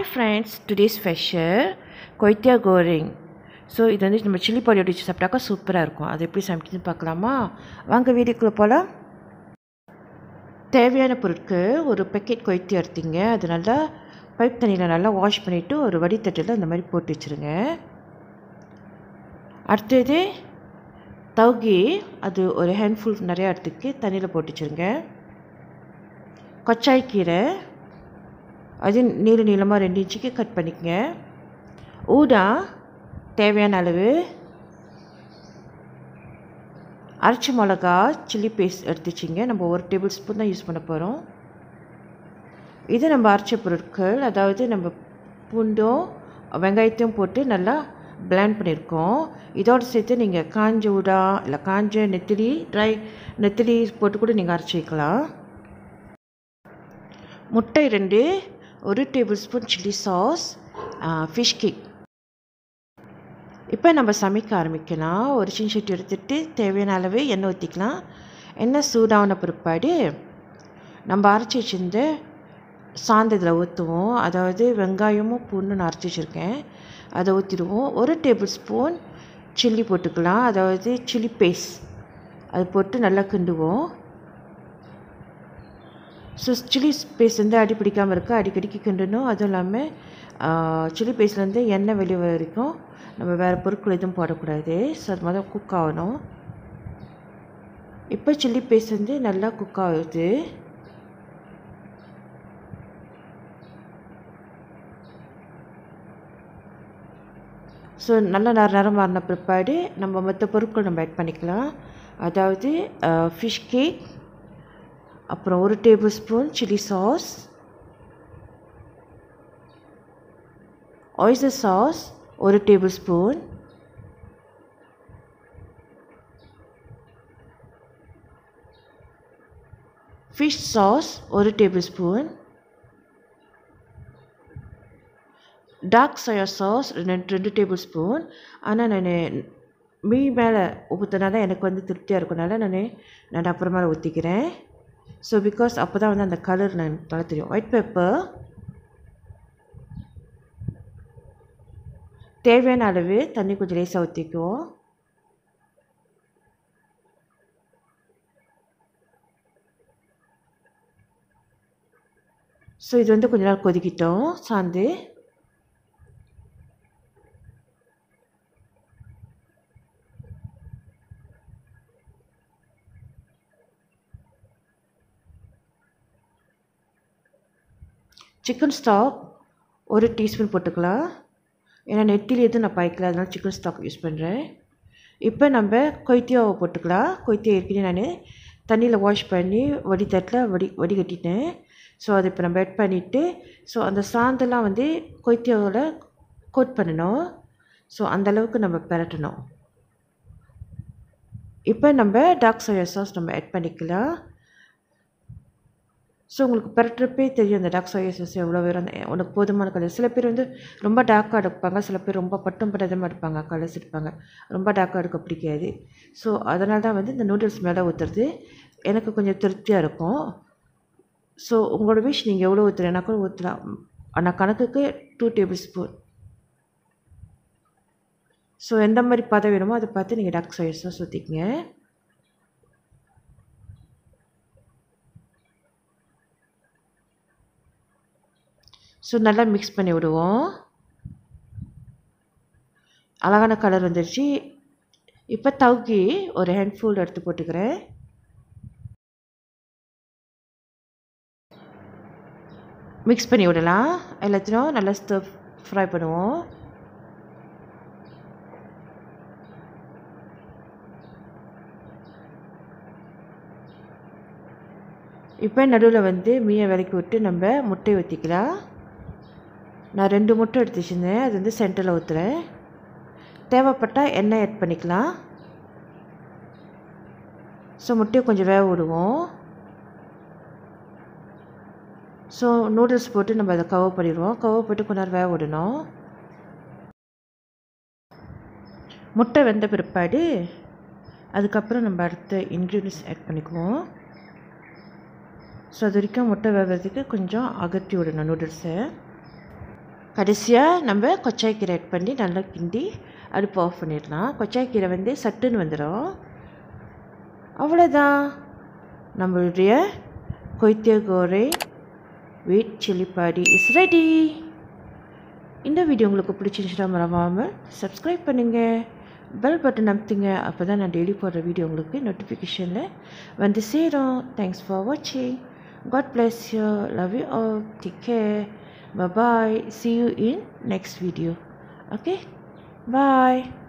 hi friends today special கொய்த்தியா கோரிங் so இது வந்து நம்ம சில்லி பொடி வச்சு சாப்பிட்டாக்கா சூப்பராக இருக்கும் அது எப்படி சமைக்குதுன்னு பார்க்கலாமா வாங்க வீடியோக்குள்ளே போகலாம் தேவையான பொருட்கள் ஒரு பேக்கெட் கொய்த்தி எடுத்தீங்க அது நல்லா பைப் தண்ணியில் நல்லா வாஷ் பண்ணிவிட்டு ஒரு வடித்தட்டில் அந்த மாதிரி போட்டு வச்சுருங்க அடுத்தது தௌகி அது ஒரு ஹேண்ட்ஃபுல் நிறையா எடுத்துக்கு தண்ணியில் போட்டு வச்சுருங்க கொச்சாய் கீரை அது நீள நீளமாக ரெண்டு இன்ச்சுக்கு கட் பண்ணிக்கங்க ஊதா தேவையான அளவு அரைச்ச மிளகா சில்லி பேஸ்ட் எடுத்துச்சிங்க நம்ம ஒரு டேபிள் ஸ்பூன் தான் யூஸ் பண்ண போகிறோம் இது நம்ம அரைச்ச பொருட்கள் அதாவது நம்ம பூண்டும் வெங்காயத்தையும் போட்டு நல்லா பிளாண்ட் பண்ணியிருக்கோம் இதோடு சேர்த்து நீங்கள் காஞ்ச ஊடா இல்லை காஞ்ச நெத்திலி ட்ரை நெத்திலி போட்டு கூட நீங்கள் அரைச்சி வைக்கலாம் முட்டை ரெண்டு ஒரு tablespoon chilli sauce fish cake இப்போ நம்ம சமைக்க ஆரம்பிக்கலாம் ஒரு சின்ன சட்டி எடுத்துகிட்டு தேவையான அளவு எண்ணெய் ஊற்றிக்கலாம் எண்ணெய் சூடான பிற்பாடு நம்ம அரைச்சி வச்சிருந்த சாந்து இதில் ஊற்றுவோம் அதாவது வெங்காயமும் பூண்டு நான் அரைச்சி வச்சுருக்கேன் அதை ஊற்றிடுவோம் ஒரு டேபிள் ஸ்பூன் சில்லி போட்டுக்கலாம் அதாவது சில்லி பேஸ்ட் அது போட்டு நல்லா கிண்டுவோம் ஸோ சில்லி பேஸ்ட் வந்து அடி பிடிக்காமல் இருக்க அடிக்கடிக்கு கிண்டணும் அதுவும் இல்லாமல் சில்லி பேஸ்ட்லேருந்து எண்ணெய் வெளியே வரைக்கும் நம்ம வேறு பொருட்கள் எதுவும் போடக்கூடாது ஸோ அது மாதிரி குக் ஆகணும் இப்போ சில்லி பேஸ்ட் வந்து நல்லா குக் ஆகுது ஸோ நல்லா நேர நேரம் மாறின பிற்பாடு நம்ம மற்ற பொருட்கள் நம்ம ஆட் பண்ணிக்கலாம் அதாவது ஃபிஷ் கேக் அப்புறம் ஒரு tablespoon chilli sauce oyster sauce ஒரு டேபிள் ஸ்பூன் ஃபிஷ் சாஸ் ஒரு tablespoon dark soya sauce ரெண்டு ரெண்டு டேபிள் ஸ்பூன் ஆனால் நான் மீ மேலே ஊற்றினா தான் எனக்கு வந்து திருப்தியாக இருக்கனால நான் நான் அப்புறமா ஊற்றிக்கிறேன் ஸோ பிகாஸ் அப்போ தான் வந்து அந்த கலர் நான் தலை தெரியும் ஒயிட் பேப்பர் தேவையான அளவு தண்ணி கொஞ்சம் லேசாக ஊற்றிக்குவோம் ஸோ இது வந்து கொஞ்ச நேரம் கொதிக்கிட்டோம் சாந்து சிக்கன் ஸ்டாக் ஒரு டீஸ்பூன் போட்டுக்கலாம் ஏன்னா நெத்தியில் எதுவும் நான் பாய்க்கல அதனால் சிக்கன் ஸ்டாக் யூஸ் பண்ணுறேன் இப்போ நம்ம கொய்த்தியாவை போட்டுக்கலாம் கொய்த்தியா ஏற்கனவே நான் தண்ணியில் வாஷ் பண்ணி வடித்தட்டில் வடி வடிகட்டிட்டேன் ஸோ அதை இப்போ நம்ம ஆட் பண்ணிவிட்டு ஸோ அந்த சாந்தெல்லாம் வந்து கொய்த்தியாவில் கோட் பண்ணணும் ஸோ அந்தளவுக்கு நம்ம பெரட்டணும் இப்போ நம்ம டார்க் சோயா சாஸ் நம்ம ஆட் பண்ணிக்கலாம் ஸோ உங்களுக்கு பரட்டுறப்பே தெரியும் அந்த டார்க் சோயா சாஸ் எவ்வளோ வேணும் உனக்கு போதுமான கலர் சில பேர் வந்து ரொம்ப டார்க்காக எடுப்பாங்க சில பேர் ரொம்ப பட்டம் பட்டதமாக எடுப்பாங்க கலர்ஸ் எடுப்பாங்க ரொம்ப டார்க்காக எடுக்க பிடிக்காது ஸோ அதனால தான் வந்து இந்த நூடுல்ஸ் மேலே ஊற்றுறது எனக்கு கொஞ்சம் திருப்தியாக இருக்கும் ஸோ உங்களோட விஷ் நீங்கள் எவ்வளோ ஊற்றுறேன்னா கூட ஊற்றலாம் ஆனால் கணக்குக்கு டூ டேபிள் ஸ்பூன் ஸோ எந்த மாதிரி பதம் வேணுமோ அதை பார்த்து நீங்கள் டார்க் சோயா சாஸ் ஊற்றிக்கங்க ஸோ நல்லா மிக்ஸ் பண்ணி விடுவோம் அழகான கலர் வந்துடுச்சு இப்போ தவுக்கி ஒரு ஹேண்ட்ஃபுல் எடுத்து போட்டுக்கிறேன் மிக்ஸ் பண்ணி விடலாம் எல்லாத்தையும் நல்லா ஸ்டவ் ஃப்ரை பண்ணுவோம் இப்போ நடுவில் வந்து மீயை விலக்கி விட்டு நம்ம முட்டை ஊற்றிக்கலாம் நான் ரெண்டு முட்டை எடுத்து வச்சுருந்தேன் அது வந்து சென்டரில் ஊற்றுறேன் தேவைப்பட்டால் எண்ணெய் ஆட் பண்ணிக்கலாம் ஸோ முட்டையை கொஞ்சம் வேக விடுவோம் ஸோ நூடுல்ஸ் போட்டு நம்ம அதை கவர் பண்ணிடுவோம் கவர் போட்டு கொஞ்ச நேரம் வேக விடணும் முட்டை வெந்த பிற்பாடு அதுக்கப்புறம் நம்ம அடுத்த இன்க்ரீடியன்ஸ் ஆட் பண்ணிக்குவோம் ஸோ அது வரைக்கும் முட்டை வேகிறதுக்கு கொஞ்சம் அகற்றி விடணும் நூடுல்ஸை கடைசியாக நம்ம கொச்சாய்க்கீரை ஆட் பண்ணி நல்லா கிண்டி அடுப்பு ஆஃப் பண்ணிடலாம் கொச்சாய்க்கீரை வந்து சட்டுன்னு வந்துடும் அவ்வளோதான் நம்மளுடைய கொய்த்திய கோரை வீட் சில்லி பாடி இஸ் ரெடி இந்த வீடியோ உங்களுக்கு பிடிச்சிருந்துச்சுன்னா மறவாமல் சப்ஸ்கிரைப் பண்ணுங்கள் பெல் பட்டன் அமுத்துங்க அப்போ தான் நான் டெய்லி போடுற வீடியோ உங்களுக்கு நோட்டிஃபிகேஷனில் வந்து சேரும் தேங்க்ஸ் ஃபார் வாட்சிங் god bless you love you all take care bye see you in next video okay bye